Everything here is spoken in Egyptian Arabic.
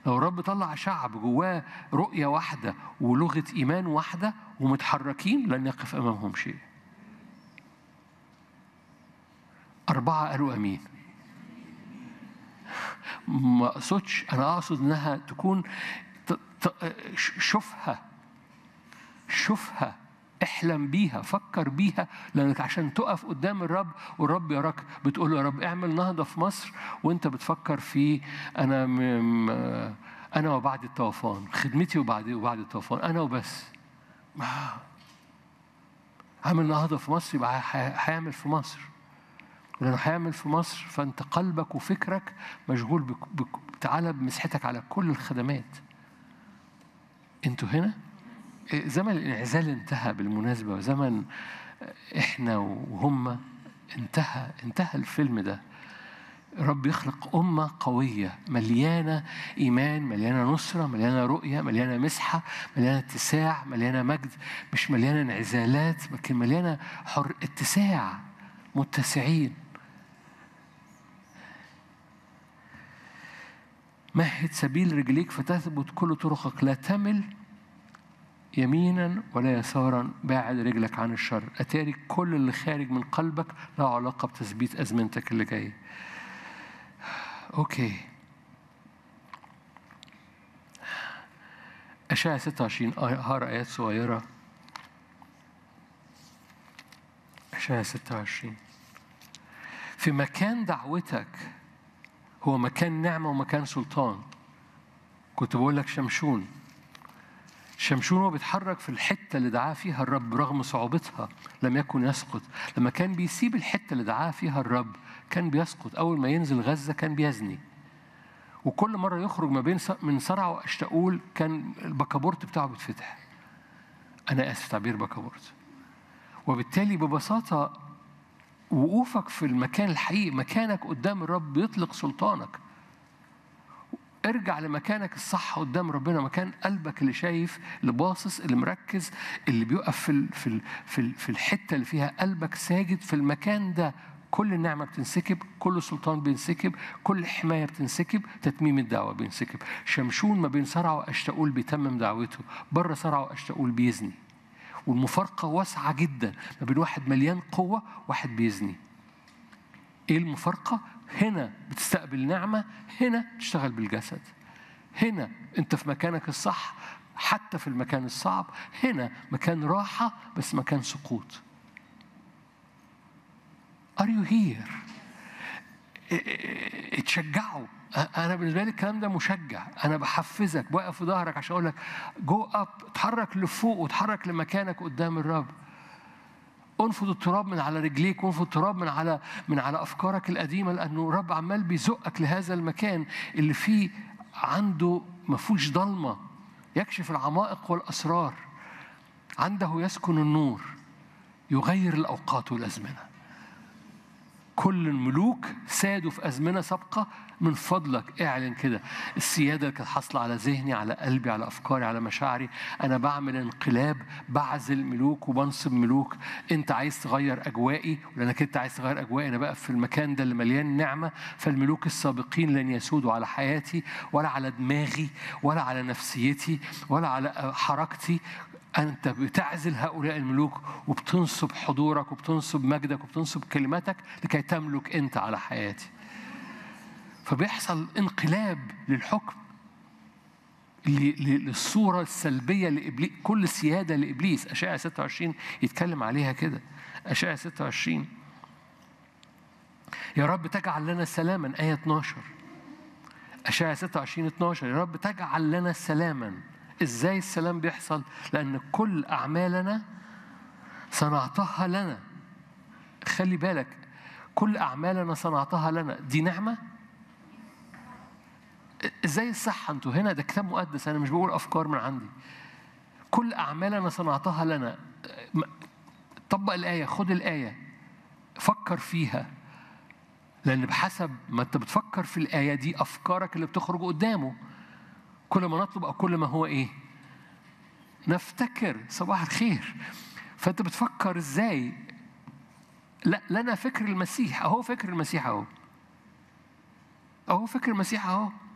لو الرب طلع شعب جواه رؤية واحدة ولغة إيمان واحدة ومتحركين لن يقف أمامهم شيء أربعة قالوا أمين ما أقصدش أنا أقصد إنها تكون ت- ت- شوفها شوفها احلم بيها فكر بيها لانك عشان تقف قدام الرب والرب يراك بتقول له يا رب اعمل نهضه في مصر وانت بتفكر في انا م... م- انا وبعد الطوفان خدمتي وبعد وبعد الطوفان انا وبس ما- عامل نهضه في مصر يبقى هي- هيعمل في مصر ولانه هيعمل في مصر فانت قلبك وفكرك مشغول بك... بك... تعالى بمسحتك على كل الخدمات انتوا هنا زمن الانعزال انتهى بالمناسبة زمن احنا وهم انتهى انتهى الفيلم ده رب يخلق أمة قوية مليانة إيمان مليانة نصرة مليانة رؤية مليانة مسحة مليانة اتساع مليانة مجد مش مليانة انعزالات لكن مليانة حر اتساع متسعين مهد سبيل رجليك فتثبت كل طرقك لا تمل يمينا ولا يسارا باعد رجلك عن الشر أتاري كل اللي خارج من قلبك له علاقة بتثبيت أزمنتك اللي جاية أوكي أشعة 26 هقرا آيات صغيرة أشعة 26 في مكان دعوتك هو مكان نعمة ومكان سلطان كنت بقول لك شمشون شمشون هو بيتحرك في الحتة اللي دعاه فيها الرب رغم صعوبتها لم يكن يسقط لما كان بيسيب الحتة اللي دعاه فيها الرب كان بيسقط أول ما ينزل غزة كان بيزني وكل مرة يخرج ما بين من صرع وأشتاؤول كان البكابورت بتاعه بيتفتح أنا آسف تعبير بكابورت وبالتالي ببساطة وقوفك في المكان الحقيقي مكانك قدام الرب بيطلق سلطانك ارجع لمكانك الصح قدام ربنا مكان قلبك اللي شايف اللي باصص اللي مركز اللي بيقف في ال في ال في, ال في الحته اللي فيها قلبك ساجد في المكان ده كل النعمه بتنسكب كل سلطان بينسكب كل حمايه بتنسكب تتميم الدعوه بينسكب شمشون ما بين صرع واشتاؤول بيتمم دعوته بره صرع واشتاؤول بيزني والمفارقه واسعه جدا ما بين واحد مليان قوه واحد بيزني ايه المفارقه هنا بتستقبل نعمة هنا تشتغل بالجسد هنا أنت في مكانك الصح حتى في المكان الصعب هنا مكان راحة بس مكان سقوط Are you here؟ اتشجعوا انا بالنسبه لي الكلام ده مشجع انا بحفزك واقف في ظهرك عشان اقول لك جو اب اتحرك لفوق واتحرك لمكانك قدام الرب انفض التراب من على رجليك وانفض التراب من على من على افكارك القديمه لانه الرب عمال بيزقك لهذا المكان اللي فيه عنده ما فيهوش ضلمه يكشف العمائق والاسرار عنده يسكن النور يغير الاوقات والازمنه كل الملوك سادوا في أزمنة سابقة من فضلك اعلن كده السيادة اللي كانت حاصلة على ذهني على قلبي على أفكاري على مشاعري أنا بعمل انقلاب بعزل ملوك وبنصب ملوك أنت عايز تغير أجوائي ولأنك أنت عايز تغير أجوائي أنا بقى في المكان ده اللي مليان نعمة فالملوك السابقين لن يسودوا على حياتي ولا على دماغي ولا على نفسيتي ولا على حركتي أنت بتعزل هؤلاء الملوك وبتنصب حضورك وبتنصب مجدك وبتنصب كلماتك لكي تملك أنت على حياتي فبيحصل انقلاب للحكم للصورة السلبية لإبليس كل سيادة لإبليس أشعة 26 يتكلم عليها كده أشعة 26 يا رب تجعل لنا سلاما آية 12 أشعة 26 12 يا رب تجعل لنا سلاما ازاي السلام بيحصل لان كل اعمالنا صنعتها لنا خلي بالك كل اعمالنا صنعتها لنا دي نعمه ازاي الصحه انتوا هنا ده كتاب مقدس انا مش بقول افكار من عندي كل اعمالنا صنعتها لنا طبق الايه خد الايه فكر فيها لان بحسب ما انت بتفكر في الايه دي افكارك اللي بتخرج قدامه كل ما نطلب أو كل ما هو إيه؟ نفتكر صباح الخير فأنت بتفكر إزاي؟ لا لنا فكر المسيح أهو فكر المسيح أهو أهو فكر المسيح أهو